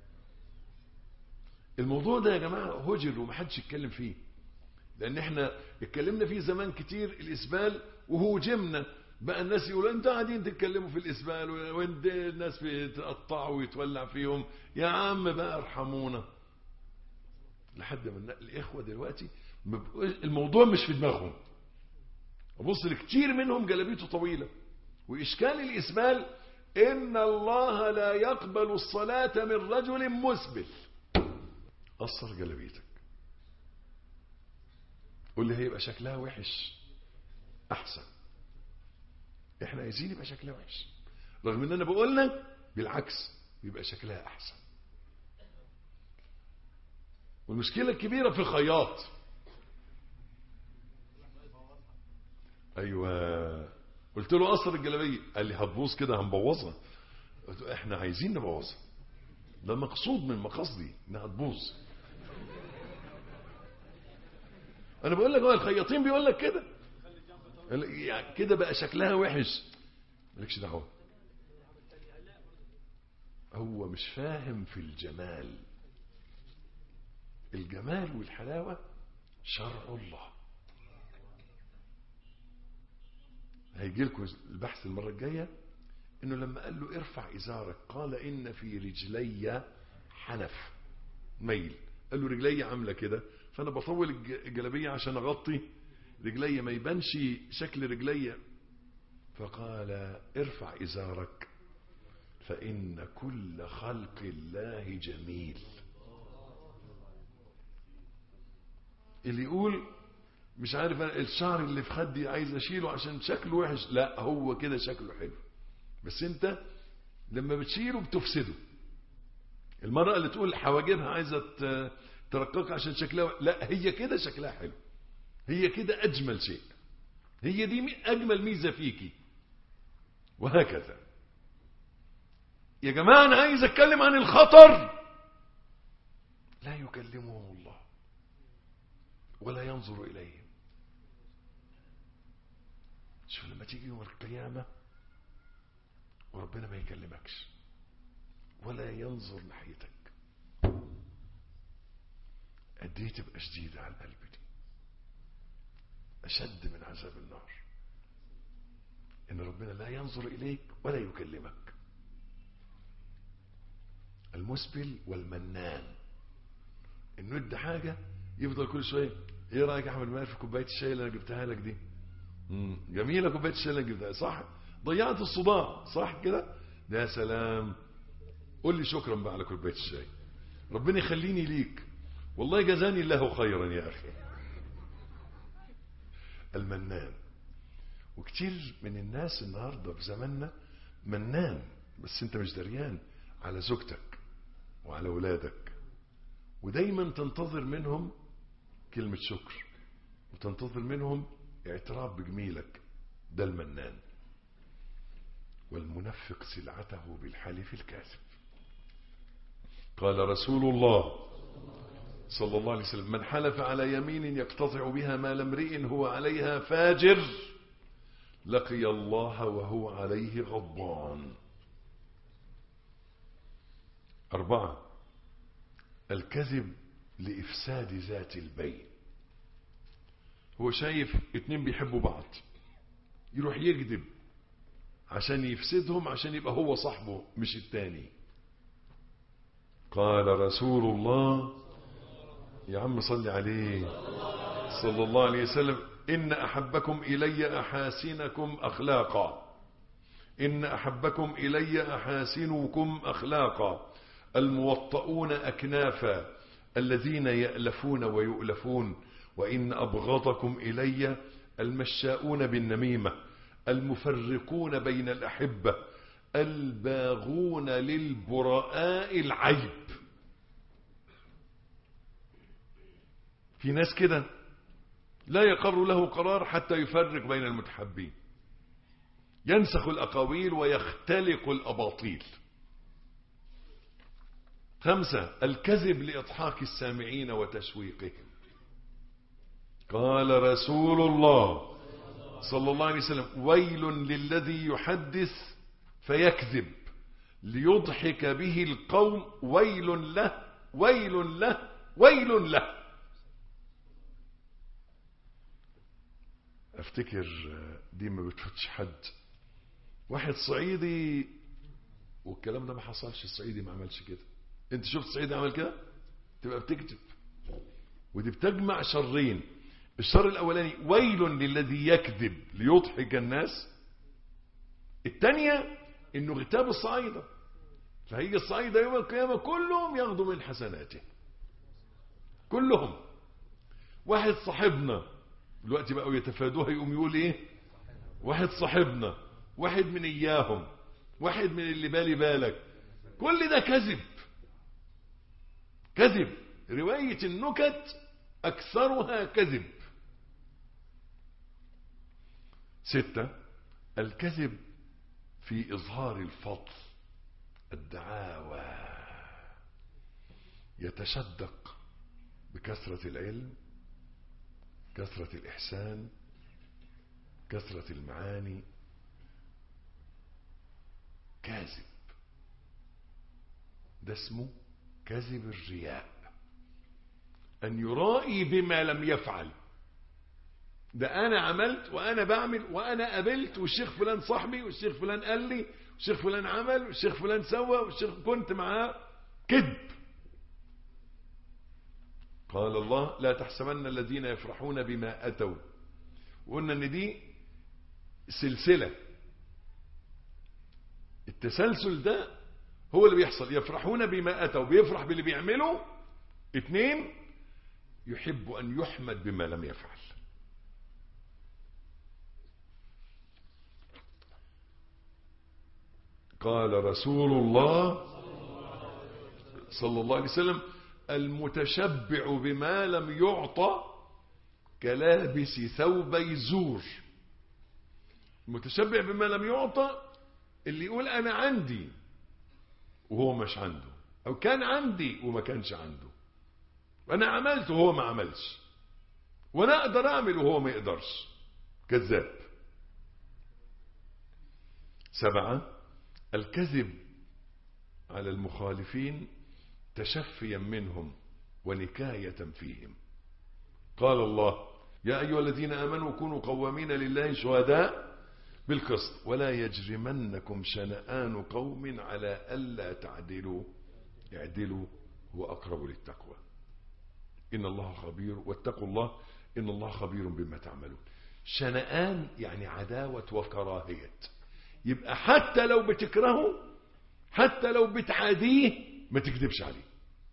الموضوع ده يا جماعة هجر ومحدش يتكلم فيه لان احنا اتكلمنا فيه زمان كتير الاسبال وهوجمنا بقى الناس يقولوا انتوا قاعدين تتكلموا في الاسبال وانت الناس بيتقطعوا ويتولع فيهم يا عم بقى ارحمونا لحد ما الاخوه دلوقتي الموضوع مش في دماغهم ابص لكتير منهم جلابيته طويله واشكال الاسبال ان الله لا يقبل الصلاه من رجل مسبل قصر جلابيتك قول لي هيبقى شكلها وحش احسن احنا عايزين يبقى شكلها وحش رغم ان انا بقول لك بالعكس يبقى شكلها احسن والمشكلة الكبيرة في الخياط ايوه قلت له قصر الجلابيه قال لي هتبوظ كده هنبوظها قلت له احنا عايزين نبوظها ده مقصود من مقاصدي انها تبوظ انا بقول لك هو الخياطين بيقول لك كده يعني كده بقى شكلها وحش مالكش دعوه هو مش فاهم في الجمال الجمال والحلاوه شرع الله هيجي لكم البحث المره الجايه انه لما قال له ارفع ازارك قال ان في رجلي حنف ميل قال له رجلي عامله كده فانا بطول الجلابيه عشان اغطي رجلي ما يبانش شكل رجلي فقال ارفع ازارك فان كل خلق الله جميل اللي يقول مش عارف الشعر اللي في خدي عايز اشيله عشان شكله وحش لا هو كده شكله حلو بس انت لما بتشيله بتفسده المرأة اللي تقول حواجبها عايزة ترققها عشان شكلها لا هي كده شكلها حلو هي كده أجمل شيء هي دي أجمل ميزة فيكي وهكذا يا جماعة أنا عايز أتكلم عن الخطر لا يكلمهم الله ولا ينظر إليهم شوف لما تيجي يوم القيامة وربنا ما يكلمكش ولا ينظر ناحيتك قد ايه تبقى شديدة على القلب دي أشد من عذاب النار إن ربنا لا ينظر إليك ولا يكلمك المسبل والمنان إنه يدي حاجة يفضل كل شوية إيه رأيك يا أحمد ماهر في كوباية الشاي اللي أنا جبتها لك دي مم. جميلة كوباية الشاي اللي أنا جبتها صح ضيعت الصداع صح كده ده يا سلام قول لي شكرا بقى على كوباية الشاي ربنا يخليني ليك والله جزاني الله خيرا يا أخي المنان وكتير من الناس النهاردة في زماننا منان بس انت مش دريان على زوجتك وعلى ولادك ودايما تنتظر منهم كلمة شكر وتنتظر منهم اعتراف بجميلك ده المنان والمنفق سلعته بالحلف الكاذب قال رسول الله صلى الله عليه وسلم من حلف على يمين يقتطع بها مال امرئ هو عليها فاجر لقي الله وهو عليه غضبان أربعة الكذب لإفساد ذات البين هو شايف اتنين بيحبوا بعض يروح يكذب عشان يفسدهم عشان يبقى هو صاحبه مش التاني قال رسول الله يا عم صلي عليه صلى الله عليه وسلم إن أحبكم إلي أحاسنكم أخلاقا إن أحبكم إلي أحاسنكم أخلاقا الموطؤون أكنافا الذين يألفون ويؤلفون وإن أبغضكم إلي المشاؤون بالنميمة المفرقون بين الأحبة الباغون للبراء العيب في ناس كده لا يقر له قرار حتى يفرق بين المتحبين ينسخ الأقاويل ويختلق الأباطيل خمسة الكذب لإضحاك السامعين وتشويقهم قال رسول الله صلى الله عليه وسلم ويل للذي يحدث فيكذب ليضحك به القوم ويل له ويل له ويل له افتكر دي ما بتفوتش حد واحد صعيدي والكلام ده ما حصلش الصعيدي ما عملش كده انت شفت صعيدي عمل كده تبقى بتكذب ودي بتجمع شرين الشر الاولاني ويل للذي يكذب ليضحك الناس الثانيه انه غتاب الصعيده فهيجي الصعيده يوم القيامه كلهم ياخذوا من حسناته كلهم واحد صاحبنا دلوقتي بقوا يتفادوها يقوم يقول ايه واحد صاحبنا واحد من اياهم واحد من اللي بالي بالك كل ده كذب كذب رواية النكت أكثرها كذب ستة الكذب في إظهار الفضل الدعاوى يتشدق بكثرة العلم كثرة الإحسان كثرة المعاني كاذب ده اسمه كذب الرياء أن يرائي بما لم يفعل ده أنا عملت وأنا بعمل وأنا قابلت والشيخ فلان صاحبي والشيخ فلان قال لي والشيخ فلان عمل والشيخ فلان سوى والشيخ كنت معاه كذب قال الله لا تحسبن الذين يفرحون بما أتوا وقلنا ان دي سلسلة التسلسل ده هو اللي بيحصل يفرحون بما أتوا بيفرح باللي بيعمله اتنين يحب أن يحمد بما لم يفعل قال رسول الله صلى الله عليه وسلم المتشبع بما لم يعطى كلابس ثوبي زور متشبع بما لم يعطى اللي يقول انا عندي وهو مش عنده او كان عندي وما كانش عنده انا عملت وهو ما عملش وانا اقدر اعمل وهو ما يقدرش كذاب سبعة الكذب على المخالفين تشفيا منهم ونكاية فيهم قال الله يا أيها الذين آمنوا كونوا قوامين لله شهداء بالقسط ولا يجرمنكم شنآن قوم على ألا تعدلوا اعدلوا هو أقرب للتقوى إن الله خبير واتقوا الله إن الله خبير بما تعملون شنآن يعني عداوة وكراهية يبقى حتى لو بتكرهه حتى لو بتعاديه ما تكذبش عليه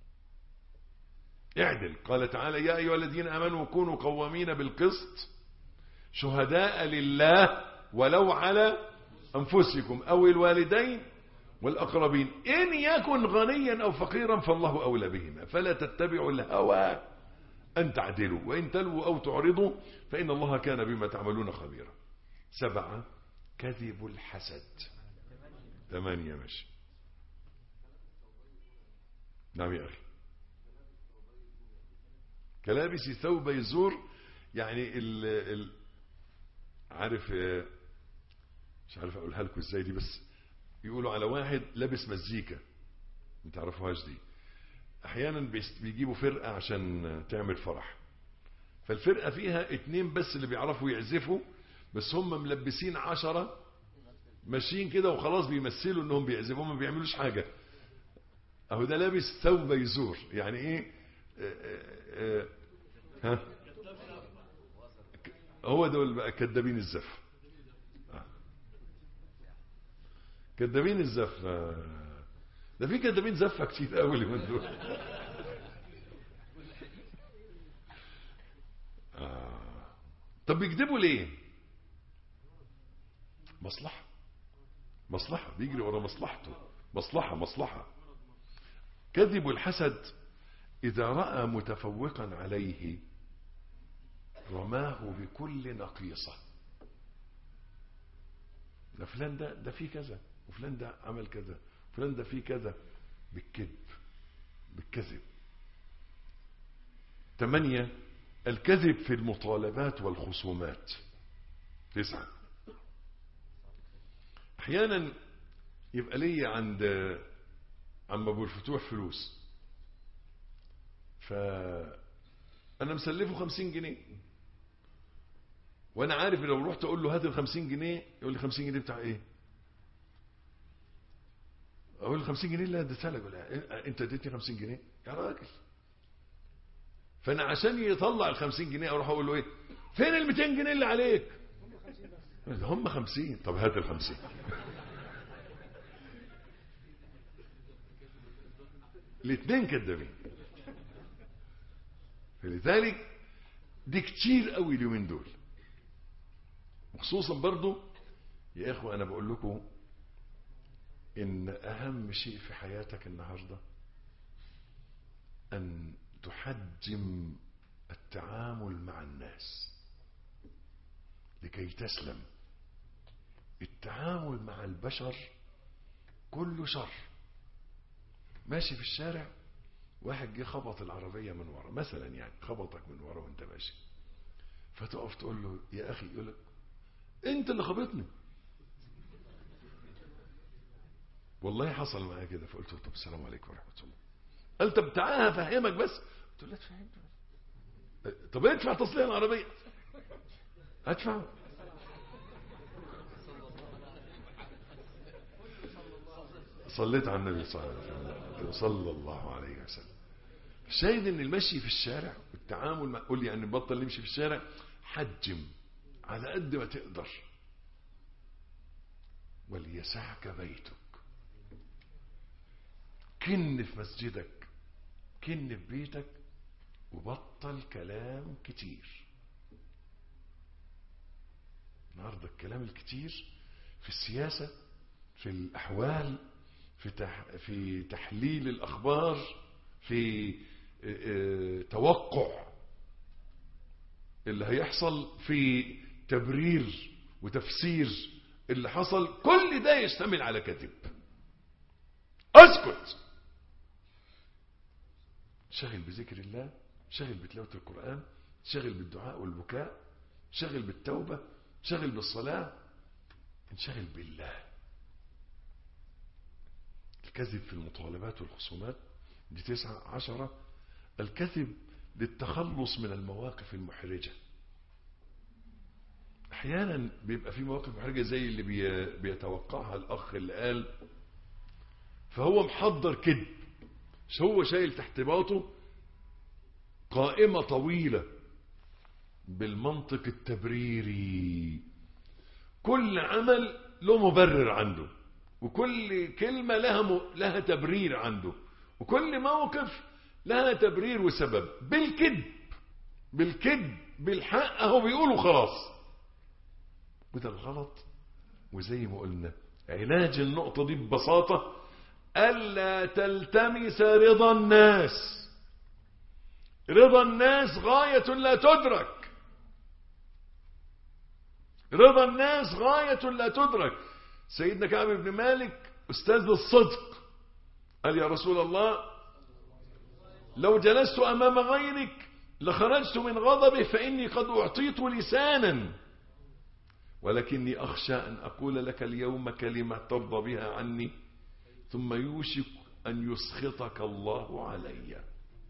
اعدل قال تعالى يا أيها الذين آمنوا كونوا قوامين بالقسط شهداء لله ولو على أنفسكم أو الوالدين والأقربين إن يكن غنيا أو فقيرا فالله أولى بهما فلا تتبعوا الهوى أن تعدلوا وإن تلووا أو تعرضوا فإن الله كان بما تعملون خبيرا سبعة كذب الحسد ثمانية ماشي نعم يا أخي كلابس ثوب يزور يعني ال ال عارف مش عارف اقولها لكم ازاي دي بس يقولوا على واحد لابس مزيكا ما تعرفوهاش دي احيانا بيجيبوا فرقة عشان تعمل فرح فالفرقة فيها اتنين بس اللي بيعرفوا يعزفوا بس هم ملبسين عشرة ماشيين كده وخلاص بيمثلوا انهم بيعزفوا ما بيعملوش حاجة اهو ده لابس ثوب يزور يعني ايه اه اه اه ها هو دول بقى كدابين الزف كدابين الزف ده في كدابين زفه كتير قوي اللي من دول آه. طب بيكذبوا ليه مصلحة مصلحة بيجري ورا مصلحته مصلحة مصلحة كذب الحسد إذا رأى متفوقا عليه رماه بكل نقيصة ده فلان ده ده فيه كذا وفلان ده عمل كذا فلان ده فيه كذا بالكذب بالكذب ثمانية الكذب في المطالبات والخصومات تسعة احيانا يبقى لي عند عم ابو الفتوح فلوس ف انا مسلفه خمسين جنيه وانا عارف لو رحت اقول له هات ال 50 جنيه يقول لي 50 جنيه بتاع ايه اقول له 50 جنيه اللي اديتها لك انت اديتني 50 جنيه يا راجل فانا عشان يطلع ال 50 جنيه اروح اقول له ايه فين ال 200 جنيه اللي عليك هم 50 طب هات ال 50 الاثنين كدابين فلذلك دي كتير قوي اليومين دول وخصوصا برضو يا اخوة انا بقول لكم ان اهم شيء في حياتك النهاردة ان تحجم التعامل مع الناس لكي تسلم التعامل مع البشر كله شر ماشي في الشارع واحد جه خبط العربية من ورا مثلا يعني خبطك من ورا وانت ماشي فتقف تقول له يا اخي يقول لك انت اللي خبطني والله حصل معايا كده فقلت له طب السلام عليكم ورحمه الله قال طب تعالى هفهمك بس قلت له لا تفهمت طب ادفع تصليح العربيه ادفع صليت على النبي صلى الله عليه وسلم صلى الله عليه وسلم الشاهد ان المشي في الشارع والتعامل مع قول يعني بطل نمشي في الشارع حجم على قد ما تقدر وليسعك بيتك كن في مسجدك كن في بيتك وبطل كلام كتير النهارده الكلام الكتير في السياسة في الأحوال في تح في تحليل الأخبار في اه اه توقع اللي هيحصل في تبرير وتفسير اللي حصل كل ده يشتمل على كذب اسكت شغل بذكر الله شغل بتلاوة القرآن شغل بالدعاء والبكاء شغل بالتوبة شغل بالصلاة انشغل بالله الكذب في المطالبات والخصومات دي تسعة عشرة الكذب للتخلص من المواقف المحرجة احيانا بيبقى في مواقف محرجة زي اللي بي بيتوقعها الاخ اللي قال فهو محضر كذب مش هو شايل تحت باطه قائمة طويلة بالمنطق التبريري كل عمل له مبرر عنده وكل كلمة لها م... لها تبرير عنده وكل موقف لها تبرير وسبب بالكذب بالكذب بالحق اهو بيقولوا خلاص وده الغلط وزي ما قلنا علاج النقطة دي ببساطة ألا تلتمس رضا الناس رضا الناس غاية لا تدرك رضا الناس غاية لا تدرك سيدنا كعب بن مالك أستاذ الصدق قال يا رسول الله لو جلست أمام غيرك لخرجت من غضبه فإني قد أعطيت لسانا ولكني أخشى أن أقول لك اليوم كلمة ترضى بها عني ثم يوشك أن يسخطك الله علي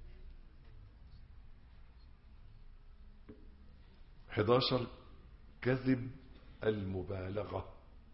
11 كذب المبالغة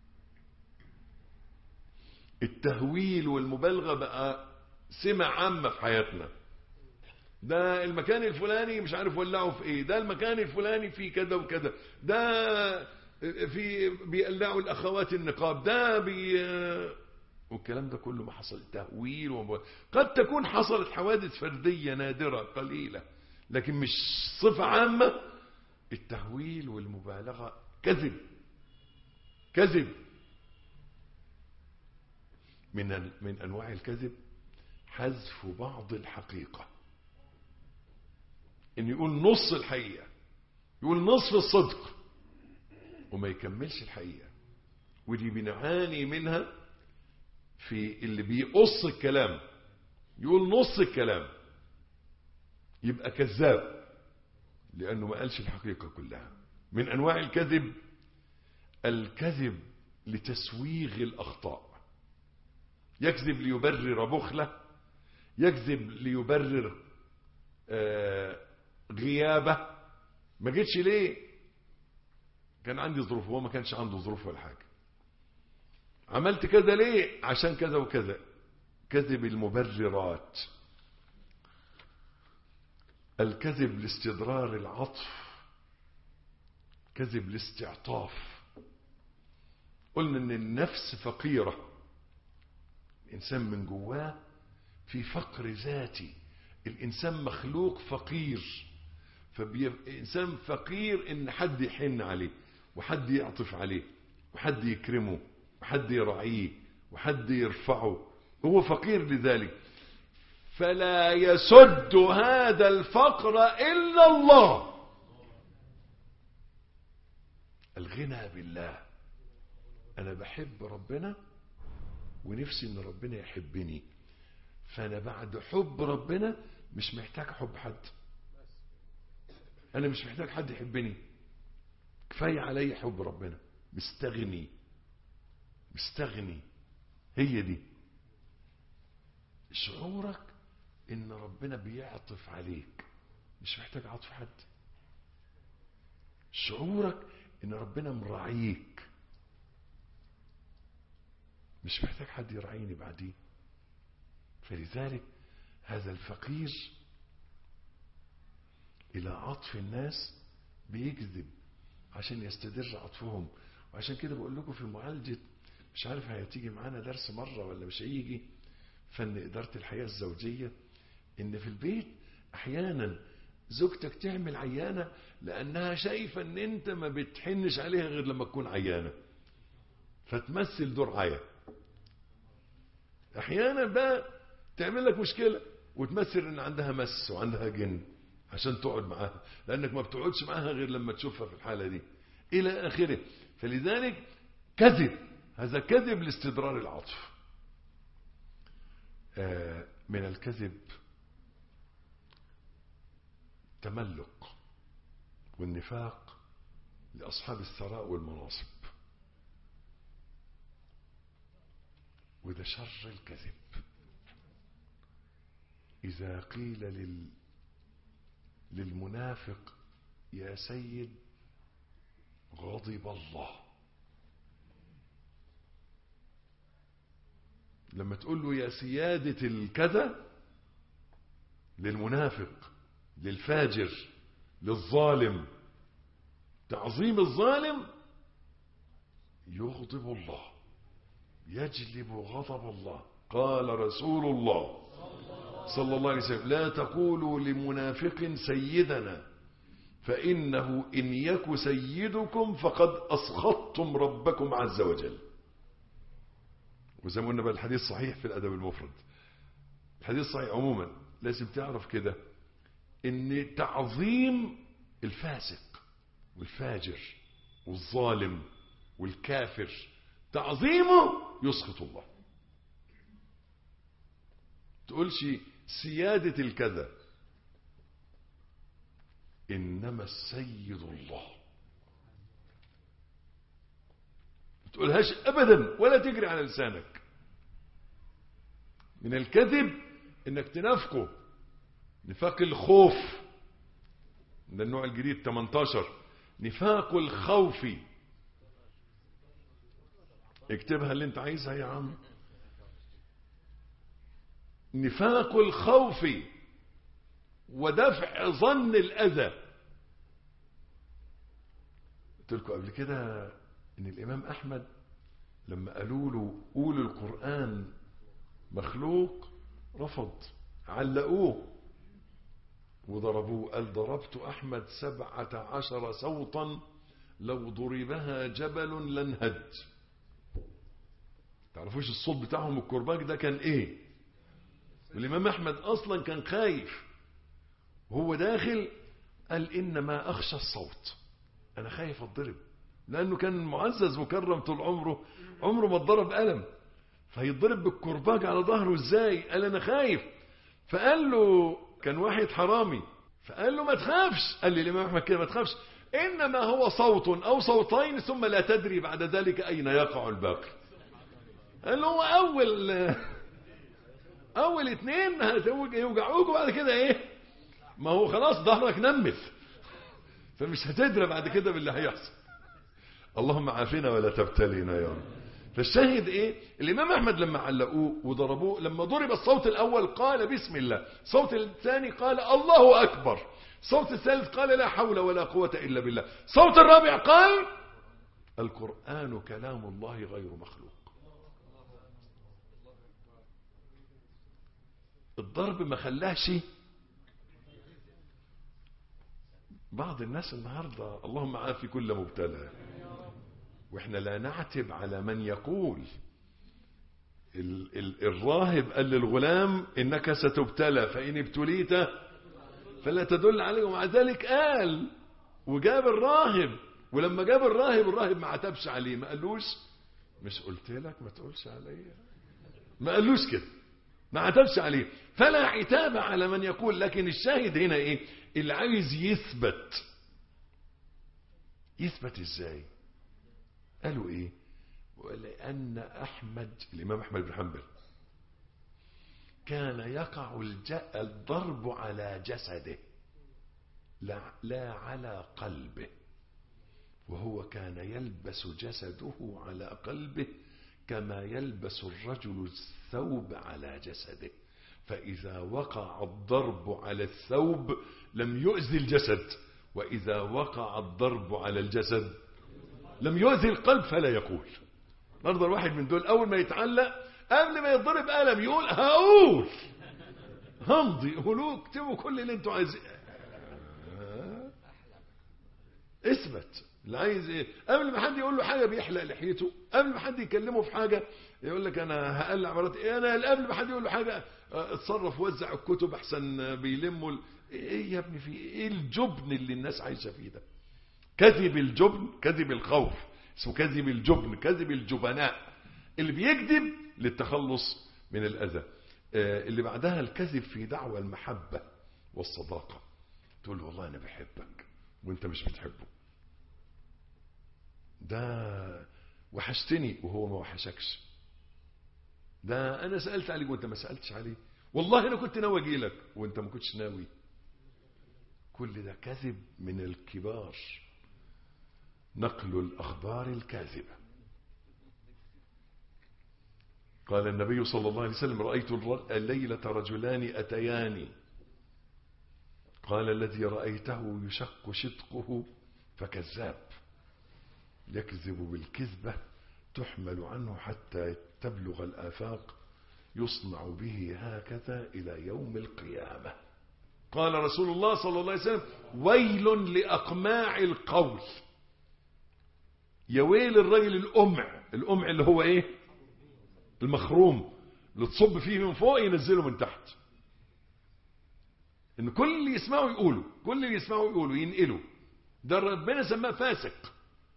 التهويل والمبالغة بقى سمة عامة في حياتنا ده المكان الفلاني مش عارف ولعوا في ايه ده المكان الفلاني فيه كذا وكذا ده في بيقلعوا الاخوات النقاب ده بي والكلام ده كله ما حصل تهويل ومبالغة. قد تكون حصلت حوادث فردية نادرة قليلة لكن مش صفة عامة التهويل والمبالغة كذب كذب من من انواع الكذب حذف بعض الحقيقة ان يقول نص الحقيقة يقول نصف الصدق وما يكملش الحقيقة ودي بنعاني منها في اللي بيقص الكلام يقول نص الكلام يبقى كذاب لأنه ما قالش الحقيقة كلها من أنواع الكذب الكذب لتسويغ الأخطاء يكذب ليبرر بخلة يكذب ليبرر آه غيابة ما جيتش ليه كان عندي ظروف هو ما كانش عنده ظروف ولا حاجة عملت كذا ليه عشان كذا وكذا كذب المبررات الكذب لاستدرار العطف كذب الاستعطاف قلنا ان النفس فقيرة الانسان من جواه في فقر ذاتي الانسان مخلوق فقير فالانسان فقير ان حد يحن عليه وحد يعطف عليه وحد يكرمه وحد يرعيه وحد يرفعه هو فقير لذلك فلا يسد هذا الفقر إلا الله الغنى بالله أنا بحب ربنا ونفسي أن ربنا يحبني فأنا بعد حب ربنا مش محتاج حب حد أنا مش محتاج حد يحبني كفاية علي حب ربنا مستغني مستغني هي دي شعورك ان ربنا بيعطف عليك مش محتاج عطف حد شعورك ان ربنا مراعيك مش محتاج حد يراعيني بعديه فلذلك هذا الفقير الى عطف الناس بيكذب عشان يستدر عطفهم وعشان كده بقول لكم في معالجة مش عارف هتيجي معانا درس مرة ولا مش هيجي فن إدارة الحياة الزوجية إن في البيت أحيانا زوجتك تعمل عيانة لأنها شايفة إن أنت ما بتحنش عليها غير لما تكون عيانة فتمثل دور عيا أحيانا بقى تعمل لك مشكلة وتمثل إن عندها مس وعندها جن عشان تقعد معاها لأنك ما بتقعدش معاها غير لما تشوفها في الحالة دي إلى آخره فلذلك كذب هذا كذب لاستدرار العطف آه من الكذب تملق والنفاق لأصحاب الثراء والمناصب وده شر الكذب إذا قيل لل للمنافق يا سيد غضب الله لما تقول له يا سيادة الكذا للمنافق للفاجر للظالم تعظيم الظالم يغضب الله يجلب غضب الله قال رسول الله صلى الله عليه وسلم لا تقولوا لمنافق سيدنا فإنه إن يك سيدكم فقد أسخطتم ربكم عز وجل وزي ما قلنا بقى الحديث صحيح في الأدب المفرد الحديث صحيح عموما لازم تعرف كده ان تعظيم الفاسق والفاجر والظالم والكافر تعظيمه يسخط الله تقولش سيادة الكذا إنما السيد الله تقولهاش أبدا ولا تجري على لسانك من الكذب إنك تنافقه نفاق الخوف ده النوع الجديد 18 نفاق الخوف اكتبها اللي انت عايزها يا عم نفاق الخوف ودفع ظن الأذى قلت لكم قبل كده ان الامام احمد لما قالوا له قول القرآن مخلوق رفض علقوه وضربوه قال ضربت أحمد سبعة عشر صوتا لو ضربها جبل لانهد تعرفوش الصوت بتاعهم الكرباج ده كان ايه والإمام أحمد أصلا كان خايف وهو داخل قال إنما أخشى الصوت أنا خايف أتضرب لأنه كان معزز مكرم طول عمره عمره ما اتضرب ألم فيتضرب بالكرباج على ظهره ازاي قال أنا خايف فقال له كان واحد حرامي فقال له ما تخافش قال لي الإمام أحمد كده ما تخافش إنما هو صوت أو صوتين ثم لا تدري بعد ذلك أين يقع الباقي قال له هو أول أول اتنين هيوجعوك وبعد كده إيه ما هو خلاص ظهرك نمث فمش هتدرى بعد كده باللي هيحصل اللهم عافنا ولا تبتلينا يا رب فالشاهد ايه الامام احمد لما علقوه وضربوه لما ضرب الصوت الاول قال بسم الله الصوت الثاني قال الله اكبر الصوت الثالث قال لا حول ولا قوة الا بالله الصوت الرابع قال القرآن كلام الله غير مخلوق الضرب ما خلاش بعض الناس النهاردة اللهم عافي كل مبتلى واحنا لا نعتب على من يقول ال ال الراهب قال للغلام انك ستبتلى فان ابتليت فلا تدل عليه ومع ذلك قال وجاب الراهب ولما جاب الراهب الراهب ما عتبش عليه ما قالوش مش قلت لك ما تقولش عليا ما قالوش كده ما عتبش عليه فلا عتاب على من يقول لكن الشاهد هنا ايه اللي عايز يثبت يثبت ازاي قالوا ايه ولأن أحمد الإمام أحمد بن حنبل كان يقع الضرب على جسده لا, لا على قلبه وهو كان يلبس جسده على قلبه كما يلبس الرجل الثوب على جسده فإذا وقع الضرب على الثوب لم يؤذي الجسد وإذا وقع الضرب على الجسد لم يؤذي القلب فلا يقول النهارده الواحد من دول أول ما يتعلق قبل ما يضرب قلم يقول هقول همضي قولوا اكتبوا كل اللي انتوا عايزين اثبت اللي عايز ايه قبل ما حد يقول له حاجه بيحلق لحيته قبل ما حد يكلمه في حاجه يقول لك انا هقلع مراتي انا قبل ما حد يقول له حاجه اه، اتصرف وزع الكتب احسن بيلموا ال- ايه يا ابني في ايه الجبن اللي الناس عايشه فيه ده كذب الجبن كذب الخوف اسمه كذب الجبن كذب الجبناء اللي بيكذب للتخلص من الاذى اه، اللي بعدها الكذب في دعوى المحبه والصداقه تقول له والله انا بحبك وانت مش بتحبه ده وحشتني وهو ما وحشكش ده انا سالت عليك وانت ما سالتش عليه والله انا كنت ناوي اجي لك وانت ما كنتش ناوي كل ده كذب من الكبار نقل الاخبار الكاذبه قال النبي صلى الله عليه وسلم رايت الر- الليله رجلان اتياني قال الذي رايته يشق شدقه فكذاب يكذب بالكذبة تحمل عنه حتى تبلغ الآفاق يصنع به هكذا إلى يوم القيامة قال رسول الله صلى الله عليه وسلم ويل لأقماع القول يا ويل الرجل الأمع الأمع اللي هو إيه المخروم اللي تصب فيه من فوق ينزله من تحت ان كل اللي يسمعه يقوله كل اللي يسمعه يقوله ينقله ده ربنا سماه فاسق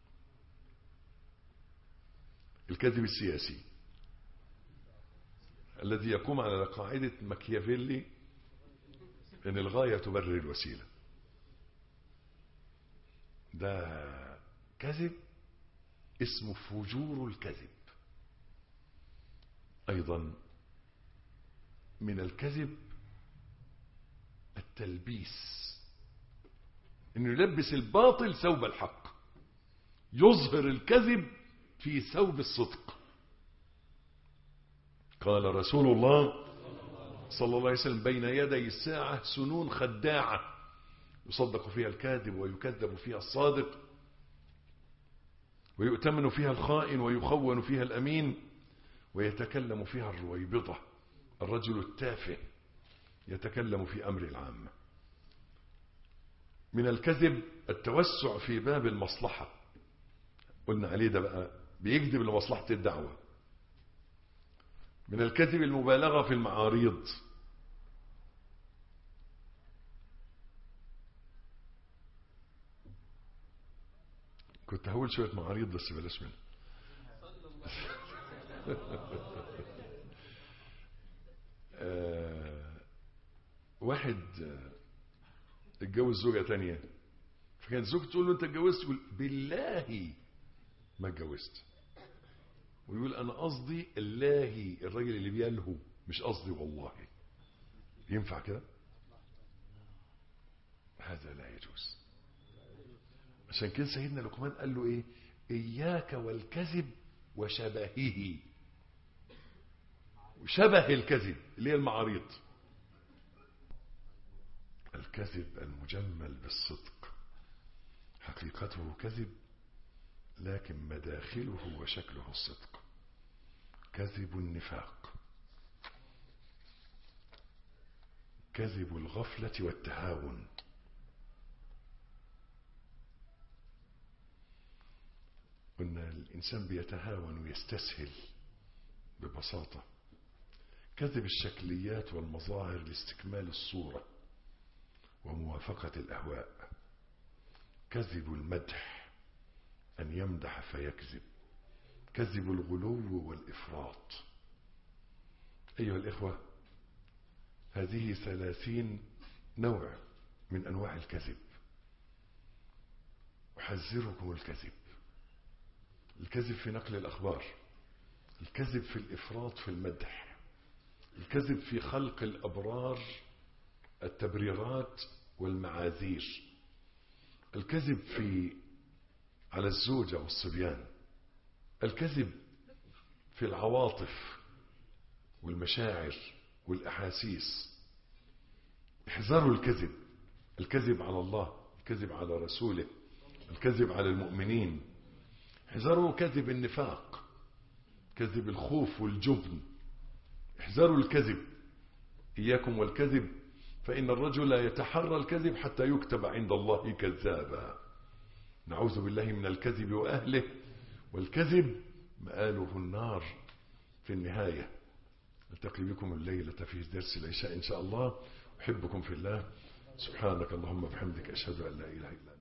الكذب السياسي الذي يقوم على قاعدة ماكيافيلي ان الغاية تبرر الوسيلة ده كذب اسمه فجور الكذب ايضا من الكذب التلبيس انه يلبس الباطل ثوب الحق يظهر الكذب في ثوب الصدق قال رسول الله صلى الله عليه وسلم بين يدي الساعة سنون خداعة يصدق فيها الكاذب ويكذب فيها الصادق ويؤتمن فيها الخائن ويخون فيها الأمين ويتكلم فيها الرويبضة الرجل التافه يتكلم في أمر العامة من الكذب التوسع في باب المصلحة قلنا عليه ده بقى بيكذب لمصلحة الدعوة من الكذب المبالغة في المعاريض كنت هقول شوية معاريض بس بلاش منها آه، واحد آه، اتجوز زوجة تانية فكانت زوجته تقول له انت اتجوزت يقول بالله ما اتجوزت ويقول انا قصدي الله الراجل اللي بيلهو مش قصدي والله ينفع كده هذا لا يجوز عشان كده سيدنا لقمان قال له ايه اياك والكذب وشبهه وشبه الكذب اللي هي المعاريض الكذب المجمل بالصدق حقيقته كذب لكن مداخله وشكله الصدق كذب النفاق كذب الغفلة والتهاون قلنا الإنسان بيتهاون ويستسهل ببساطة كذب الشكليات والمظاهر لاستكمال الصورة وموافقة الأهواء كذب المدح أن يمدح فيكذب كذب الغلو والإفراط أيها الإخوة هذه ثلاثين نوع من أنواع الكذب أحذركم الكذب الكذب في نقل الأخبار الكذب في الإفراط في المدح الكذب في خلق الأبرار التبريرات والمعاذير الكذب في على الزوجة والصبيان الكذب في العواطف والمشاعر والأحاسيس احذروا الكذب الكذب على الله الكذب على رسوله الكذب على المؤمنين احذروا كذب النفاق كذب الخوف والجبن احذروا الكذب إياكم والكذب فإن الرجل يتحرى الكذب حتى يكتب عند الله كذابا نعوذ بالله من الكذب وأهله والكذب مآله النار في النهاية التقي بكم الليلة في درس العشاء إن شاء الله أحبكم في الله سبحانك اللهم وبحمدك أشهد أن لا إله إلا أنت